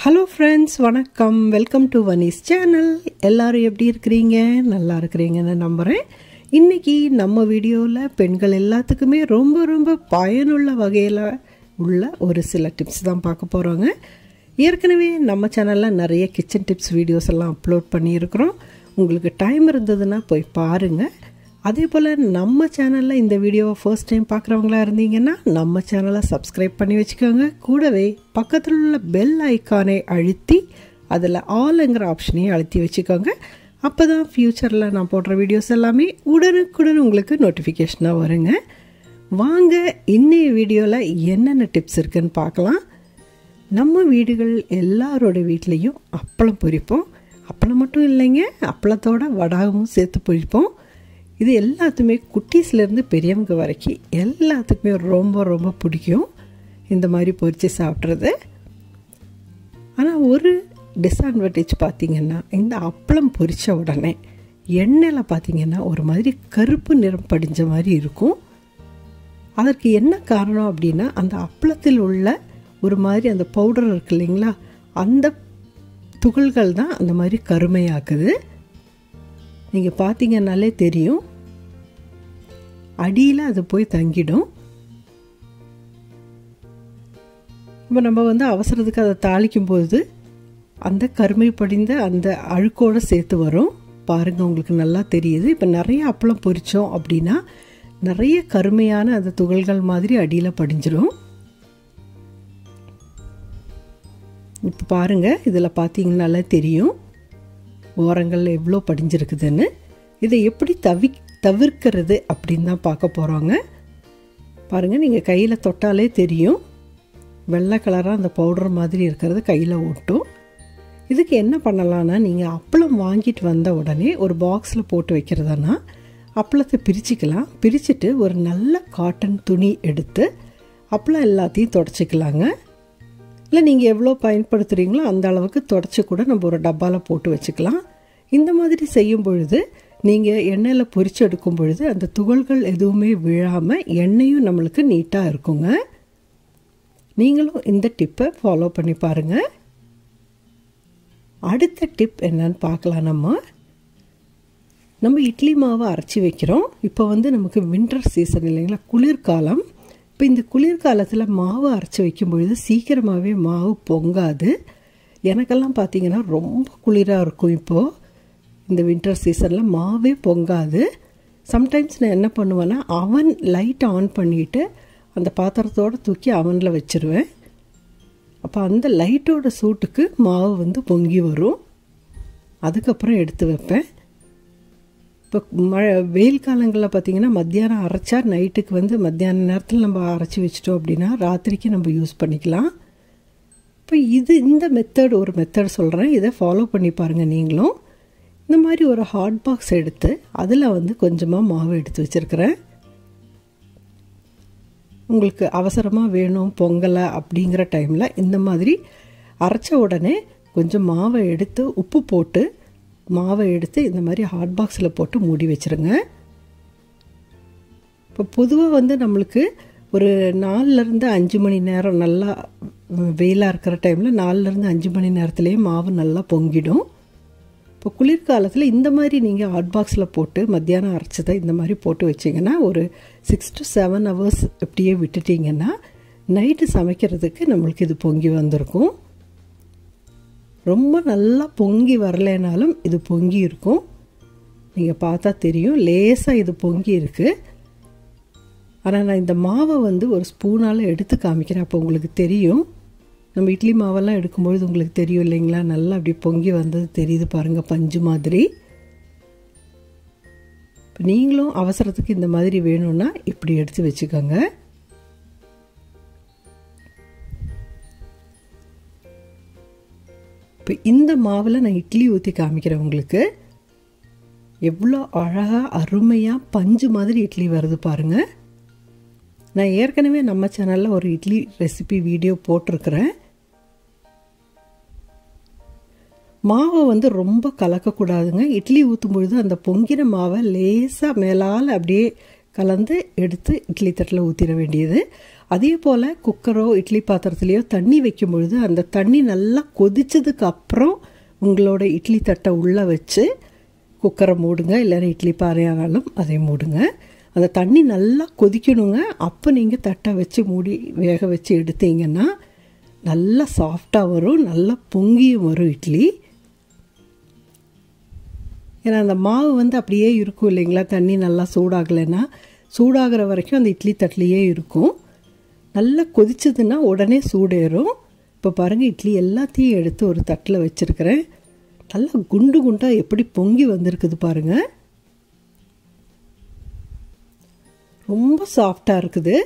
hello friends வணக்கம் welcome to Vani's channel எல்லாரும் எப்படி இருக்கிறீங்க நல்லா இருக்கிறீங்கன்னு நம்புகிறேன் இன்றைக்கி நம்ம வீடியோவில் பெண்கள் எல்லாத்துக்குமே ரொம்ப ரொம்ப பயனுள்ள வகையில் உள்ள ஒரு சில டிப்ஸ் தான் பார்க்க போகிறோங்க ஏற்கனவே நம்ம சேனலில் நிறைய கிச்சன் டிப்ஸ் வீடியோஸ் எல்லாம் அப்லோட் பண்ணியிருக்கிறோம் உங்களுக்கு டைம் இருந்ததுன்னா போய் பாருங்கள் அதே போல் நம்ம சேனலில் இந்த வீடியோவை ஃபர்ஸ்ட் டைம் பார்க்குறவங்களா இருந்தீங்கன்னா நம்ம சேனலை சப்ஸ்கிரைப் பண்ணி வச்சுக்கோங்க கூடவே பக்கத்தில் உள்ள பெல் ஐக்கானை அழுத்தி அதில் ஆளுங்கிற ஆப்ஷனையும் அழுத்தி வச்சுக்கோங்க அப்போ தான் ஃப்யூச்சரில் நான் போடுற வீடியோஸ் எல்லாமே உடனுக்குடன் உங்களுக்கு நோட்டிஃபிகேஷனாக வருங்க வாங்க இன்னைய வீடியோவில் என்னென்ன டிப்ஸ் இருக்குன்னு பார்க்கலாம் நம்ம வீடுகள் எல்லாரோட வீட்லேயும் அப்பளம் பொரிப்போம் அப்பளம் மட்டும் இல்லைங்க அப்பளத்தோட வடாகமும் சேர்த்து பொரிப்போம் இது எல்லாத்துக்குமே குட்டீஸ்லேருந்து பெரியவங்க வரைக்கும் எல்லாத்துக்குமே ரொம்ப ரொம்ப பிடிக்கும் இந்த மாதிரி பொரித்து சாப்பிட்றது ஆனால் ஒரு டிஸ்அட்வான்டேஜ் பார்த்திங்கன்னா இந்த அப்பளம் பொரித்த உடனே எண்ணெயில் பார்த்திங்கன்னா ஒரு மாதிரி கருப்பு நிறம் படிஞ்ச மாதிரி இருக்கும் அதற்கு என்ன காரணம் அப்படின்னா அந்த அப்பளத்தில் உள்ள ஒரு மாதிரி அந்த பவுடர் இருக்கு இல்லைங்களா அந்த துகள்கள் தான் அந்த மாதிரி கருமையாக்குது நீங்கள் பார்த்தீங்கன்னாலே தெரியும் அடியில் அது போய் தங்கிடும் இப்போ நம்ம வந்து அவசரத்துக்கு அதை தாளிக்கும் போது அந்த கருமை படிந்த அந்த அழுக்கோடு சேர்த்து வரும் பாருங்கள் உங்களுக்கு நல்லா தெரியுது இப்போ நிறைய அப்பளம் பொரித்தோம் அப்படின்னா நிறைய கருமையான அந்த துகள்கள் மாதிரி அடியில் படிஞ்சிரும் இப்போ பாருங்கள் இதில் பார்த்தீங்கன்னாலே தெரியும் ஓரங்கள் எவ்வளோ படிஞ்சிருக்குதுன்னு இதை எப்படி தவி தவிர்க்கிறது அப்படின்னு தான் பார்க்க போகிறோங்க பாருங்கள் நீங்கள் கையில் தொட்டாலே தெரியும் வெள்ளை கலராக அந்த பவுடர் மாதிரி இருக்கிறது கையில் ஒட்டும் இதுக்கு என்ன பண்ணலான்னா நீங்கள் அப்பளம் வாங்கிட்டு வந்த உடனே ஒரு பாக்ஸில் போட்டு வைக்கிறதுனா அப்பளத்தை பிரிச்சுக்கலாம் பிரிச்சுட்டு ஒரு நல்ல காட்டன் துணி எடுத்து அப்பளம் எல்லாத்தையும் தொடச்சிக்கலாங்க இல்லை நீங்கள் எவ்வளோ பயன்படுத்துகிறீங்களோ அந்த அளவுக்கு தொடச்சி கூட நம்ம ஒரு டப்பாவில் போட்டு வச்சுக்கலாம் இந்த மாதிரி செய்யும் பொழுது நீங்கள் எண்ணெயில் பொரிச்சு எடுக்கும் பொழுது அந்த துகள்கள் எதுவுமே விழாமல் எண்ணெயும் நம்மளுக்கு நீட்டாக இருக்குங்க நீங்களும் இந்த டிப்பை ஃபாலோ பண்ணி பாருங்கள் அடுத்த டிப் என்னன்னு பார்க்கலாம் நம்ம நம்ம இட்லி மாவை அரைச்சி வைக்கிறோம் இப்போ வந்து நமக்கு வின்டர் சீசன் இல்லைங்களா குளிர்காலம் இப்போ இந்த குளிர்காலத்தில் மாவு அரைச்சி வைக்கும் பொழுது சீக்கிரமாகவே மாவு பொங்காது எனக்கெல்லாம் பார்த்தீங்கன்னா ரொம்ப குளிராக இருக்கும் இப்போது இந்த வின்டர் சீசனில் மாவே பொங்காது சம்டைம்ஸ் நான் என்ன பண்ணுவேன்னா அவன் லைட் ஆன் பண்ணிவிட்டு அந்த பாத்திரத்தோடு தூக்கி அவனில் வச்சுருவேன் அப்போ அந்த லைட்டோட சூட்டுக்கு மாவு வந்து பொங்கி வரும் அதுக்கப்புறம் எடுத்து வைப்பேன் இப்போ மழை வெயில் காலங்களில் பார்த்திங்கன்னா மத்தியானம் அரைச்சா நைட்டுக்கு வந்து மத்தியான நேரத்தில் நம்ம அரைச்சி வச்சிட்டோம் அப்படின்னா ராத்திரிக்கு நம்ம யூஸ் பண்ணிக்கலாம் இப்போ இது இந்த மெத்தட் ஒரு மெத்தட் சொல்கிறேன் இதை ஃபாலோ பண்ணி பாருங்கள் நீங்களும் இந்த மாதிரி ஒரு ஹாட் பாக்ஸ் எடுத்து அதில் வந்து கொஞ்சமாக மாவு எடுத்து வச்சுருக்கிறேன் உங்களுக்கு அவசரமாக வேணும் பொங்கலை அப்படிங்கிற டைமில் இந்த மாதிரி அரைச்ச உடனே கொஞ்சம் மாவை எடுத்து உப்பு போட்டு மாவை எடுத்து இந்த மாதிரி ஹாட் பாக்ஸில் போட்டு மூடி வச்சுருங்க இப்போ பொதுவாக வந்து நம்மளுக்கு ஒரு நாலுலேருந்து அஞ்சு மணி நேரம் நல்லா வெயிலாக இருக்கிற டைமில் நாலுலேருந்து அஞ்சு மணி நேரத்துலேயே மாவு நல்லா பொங்கிடும் இப்போ குளிர்காலத்தில் இந்த மாதிரி நீங்கள் ஹாட் பாக்ஸில் போட்டு மத்தியானம் அரைச்சதை இந்த மாதிரி போட்டு வச்சிங்கன்னா ஒரு சிக்ஸ் டு செவன் ஹவர்ஸ் இப்படியே விட்டுட்டிங்கன்னா நைட்டு சமைக்கிறதுக்கு நம்மளுக்கு இது பொங்கி வந்திருக்கும் ரொம்ப நல்லா பொங்கி வரலைனாலும் இது பொங்கி இருக்கும் நீங்கள் பார்த்தா தெரியும் லேசாக இது பொங்கி இருக்குது ஆனால் நான் இந்த மாவை வந்து ஒரு ஸ்பூனால் எடுத்து காமிக்கிறேன் அப்போ உங்களுக்கு தெரியும் நம்ம இட்லி மாவெல்லாம் எடுக்கும்பொழுது உங்களுக்கு தெரியும் இல்லைங்களா நல்லா அப்படி பொங்கி வந்தது தெரியுது பாருங்கள் பஞ்சு மாதிரி இப்போ நீங்களும் அவசரத்துக்கு இந்த மாதிரி வேணும்னா இப்படி எடுத்து வச்சுக்கோங்க இப்போ இந்த மாவில் நான் இட்லி ஊற்றி காமிக்கிறேன் உங்களுக்கு எவ்வளோ அழகாக அருமையாக பஞ்சு மாதிரி இட்லி வருது பாருங்கள் நான் ஏற்கனவே நம்ம சேனலில் ஒரு இட்லி ரெசிபி வீடியோ போட்டிருக்கிறேன் மாவை வந்து ரொம்ப கலக்கக்கூடாதுங்க இட்லி ஊற்றும் பொழுது அந்த பொங்கின மாவை லேசாக மேலால் அப்படியே கலந்து எடுத்து இட்லி தட்டில் ஊற்றிட வேண்டியது அதே போல் குக்கரோ இட்லி பாத்திரத்துலேயோ தண்ணி வைக்கும் பொழுது அந்த தண்ணி நல்லா கொதிச்சதுக்கு அப்புறம் உங்களோட இட்லி தட்டை உள்ளே வச்சு குக்கரை மூடுங்க இல்லைன்னா இட்லி பாறையானாலும் அதை மூடுங்க அந்த தண்ணி நல்லா கொதிக்கணுங்க அப்போ நீங்கள் தட்டை வச்சு மூடி வேக வச்சு எடுத்தீங்கன்னா நல்லா சாஃப்டாக வரும் நல்லா பொங்கியும் வரும் இட்லி ஏன்னா அந்த மாவு வந்து அப்படியே இருக்கும் இல்லைங்களா தண்ணி நல்லா சூடாகலைன்னா சூடாகிற வரைக்கும் அந்த இட்லி தட்டிலையே இருக்கும் நல்லா கொதிச்சதுன்னா உடனே சூடேறும் இப்போ பாருங்கள் இட்லி எல்லாத்தையும் எடுத்து ஒரு தட்டில் வச்சுருக்கிறேன் நல்லா குண்டு குண்டாக எப்படி பொங்கி வந்திருக்குது பாருங்கள் ரொம்ப சாஃப்டாக இருக்குது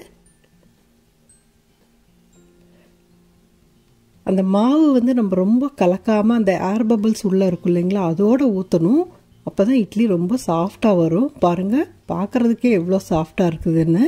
அந்த மாவு வந்து நம்ம ரொம்ப கலக்காமல் அந்த ஏர் பபிள்ஸ் உள்ளே இருக்கும் இல்லைங்களா அதோடு ஊற்றணும் அப்போ தான் இட்லி ரொம்ப சாஃப்டாக வரும் பாருங்கள் பார்க்குறதுக்கே எவ்வளோ சாஃப்டாக இருக்குதுன்னு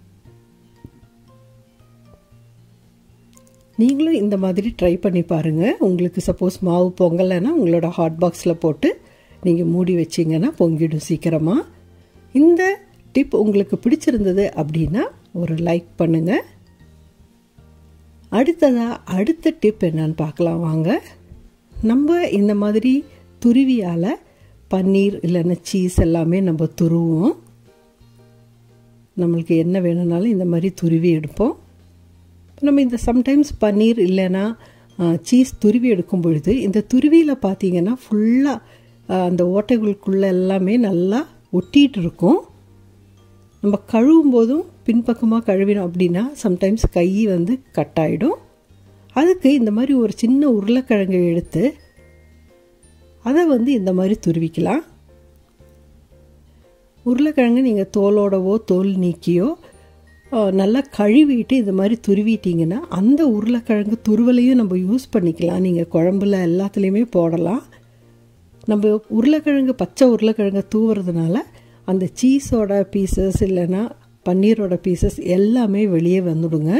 நீங்களும் இந்த மாதிரி ட்ரை பண்ணி பாருங்கள் உங்களுக்கு சப்போஸ் மாவு பொங்கலைன்னா உங்களோட ஹாட் பாக்ஸில் போட்டு நீங்கள் மூடி வச்சிங்கன்னா பொங்கிடும் சீக்கிரமாக இந்த டிப் உங்களுக்கு பிடிச்சிருந்தது அப்படின்னா ஒரு லைக் பண்ணுங்கள் அடுத்ததாக அடுத்த டிப் என்னன்னு பார்க்கலாம் வாங்க நம்ம இந்த மாதிரி துருவியால் பன்னீர் இல்லைன்னா சீஸ் எல்லாமே நம்ம துருவோம் நம்மளுக்கு என்ன வேணும்னாலும் இந்த மாதிரி துருவி எடுப்போம் நம்ம இந்த சம்டைம்ஸ் பன்னீர் இல்லைன்னா சீஸ் துருவி எடுக்கும் பொழுது இந்த துருவியில் பார்த்தீங்கன்னா ஃபுல்லாக அந்த ஓட்டைகளுக்குள்ளே எல்லாமே நல்லா ஒட்டிகிட்டு இருக்கும் நம்ம கழுவும் போதும் பின்பக்கமாக கழுவினோம் அப்படின்னா சம்டைம்ஸ் கை வந்து கட் ஆகிடும் அதுக்கு இந்த மாதிரி ஒரு சின்ன உருளைக்கிழங்கை எடுத்து அதை வந்து இந்த மாதிரி துருவிக்கலாம் உருளைக்கிழங்கு நீங்கள் தோலோடவோ தோல் நீக்கியோ நல்லா கழுவிட்டு இந்த மாதிரி துருவிட்டிங்கன்னா அந்த உருளைக்கிழங்கு துருவலையும் நம்ம யூஸ் பண்ணிக்கலாம் நீங்கள் குழம்புல எல்லாத்துலேயுமே போடலாம் நம்ம உருளைக்கிழங்கு பச்சை உருளைக்கிழங்கு தூவுறதுனால அந்த சீஸோட பீசஸ் இல்லைன்னா பன்னீரோட பீசஸ் எல்லாமே வெளியே வந்துடுங்க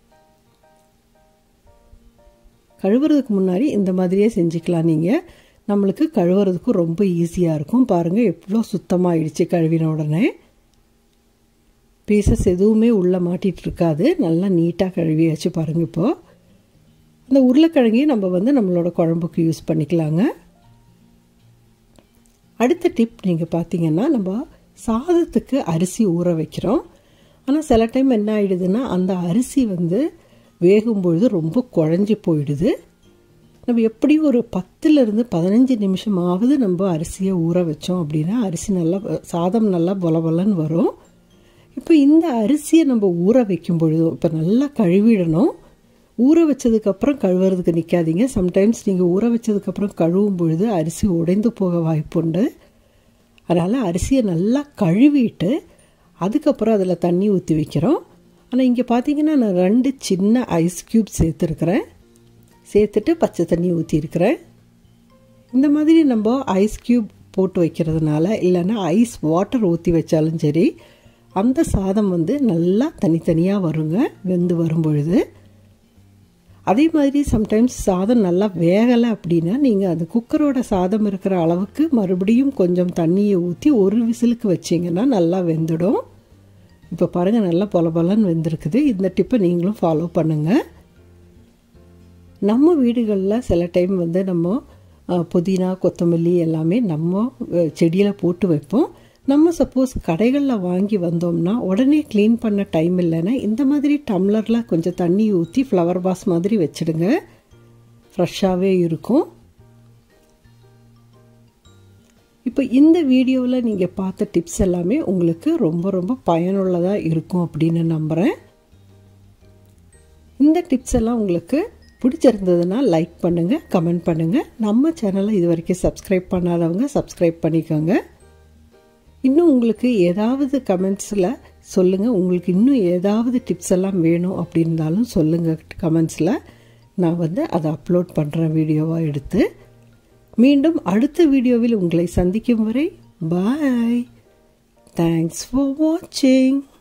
கழுவுறதுக்கு முன்னாடி இந்த மாதிரியே செஞ்சுக்கலாம் நீங்கள் நம்மளுக்கு கழுவுறதுக்கு ரொம்ப ஈஸியாக இருக்கும் பாருங்கள் எவ்வளோ சுத்தமாகிடுச்சு கழுவின உடனே பீசஸ் எதுவுமே உள்ளே மாட்டிகிட்டு இருக்காது நல்லா நீட்டாக கழுவி வச்சு பாருங்கள் இப்போது அந்த உருளைக்கிழங்கையும் நம்ம வந்து நம்மளோட குழம்புக்கு யூஸ் பண்ணிக்கலாங்க அடுத்த டிப் நீங்கள் பார்த்தீங்கன்னா நம்ம சாதத்துக்கு அரிசி ஊற வைக்கிறோம் ஆனால் சில டைம் என்ன ஆகிடுதுன்னா அந்த அரிசி வந்து வேகும்பொழுது ரொம்ப குழஞ்சி போயிடுது நம்ம எப்படியும் ஒரு பத்துலேருந்து பதினஞ்சு நிமிஷமாவது நம்ம அரிசியை ஊற வச்சோம் அப்படின்னா அரிசி நல்லா சாதம் நல்லா பொலபொலன்னு வரும் இப்போ இந்த அரிசியை நம்ம ஊற வைக்கும் பொழுதும் இப்போ நல்லா கழுவிடணும் ஊற வச்சதுக்கப்புறம் கழுவுறதுக்கு நிற்காதீங்க சம்டைம்ஸ் நீங்கள் ஊற வச்சதுக்கப்புறம் கழுவும் பொழுது அரிசி உடைந்து போக வாய்ப்புண்டு அதனால் அரிசியை நல்லா கழுவிட்டு அதுக்கப்புறம் அதில் தண்ணி ஊற்றி வைக்கிறோம் ஆனால் இங்கே பார்த்தீங்கன்னா நான் ரெண்டு சின்ன ஐஸ் க்யூப் சேர்த்துருக்குறேன் சேர்த்துட்டு பச்சை தண்ணி ஊற்றிருக்கிறேன் இந்த மாதிரி நம்ம ஐஸ் க்யூப் போட்டு வைக்கிறதுனால இல்லைன்னா ஐஸ் வாட்டர் ஊற்றி வச்சாலும் சரி அந்த சாதம் வந்து நல்லா தனித்தனியாக வருங்க வெந்து வரும் பொழுது அதே மாதிரி சம்டைம்ஸ் சாதம் நல்லா வேகலை அப்படின்னா நீங்கள் அந்த குக்கரோட சாதம் இருக்கிற அளவுக்கு மறுபடியும் கொஞ்சம் தண்ணியை ஊற்றி ஒரு விசிலுக்கு வச்சிங்கன்னா நல்லா வெந்துடும் இப்போ பாருங்கள் நல்லா பொல பொலன்னு வெந்திருக்குது இந்த டிப்பை நீங்களும் ஃபாலோ பண்ணுங்கள் நம்ம வீடுகளில் சில டைம் வந்து நம்ம புதினா கொத்தமல்லி எல்லாமே நம்ம செடியில் போட்டு வைப்போம் நம்ம சப்போஸ் கடைகளில் வாங்கி வந்தோம்னா உடனே க்ளீன் பண்ண டைம் இல்லைன்னா இந்த மாதிரி டம்ளரில் கொஞ்சம் தண்ணி ஊற்றி ஃப்ளவர் பாஸ் மாதிரி வச்சுடுங்க ஃப்ரெஷ்ஷாகவே இருக்கும் இப்போ இந்த வீடியோவில் நீங்கள் பார்த்த டிப்ஸ் எல்லாமே உங்களுக்கு ரொம்ப ரொம்ப பயனுள்ளதாக இருக்கும் அப்படின்னு நம்புகிறேன் இந்த டிப்ஸ் எல்லாம் உங்களுக்கு பிடிச்சிருந்ததுன்னா லைக் பண்ணுங்கள் கமெண்ட் பண்ணுங்கள் நம்ம சேனலை இது வரைக்கும் சப்ஸ்கிரைப் பண்ணாதவங்க சப்ஸ்கிரைப் பண்ணிக்கோங்க இன்னும் உங்களுக்கு ஏதாவது கமெண்ட்ஸில் சொல்லுங்கள் உங்களுக்கு இன்னும் ஏதாவது டிப்ஸ் எல்லாம் வேணும் அப்படின்னாலும் சொல்லுங்கள் கமெண்ட்ஸில் நான் வந்து அதை அப்லோட் பண்ணுறேன் வீடியோவாக எடுத்து மீண்டும் அடுத்த வீடியோவில் உங்களை சந்திக்கும் வரை பாய் தேங்க்ஸ் ஃபார் வாட்சிங்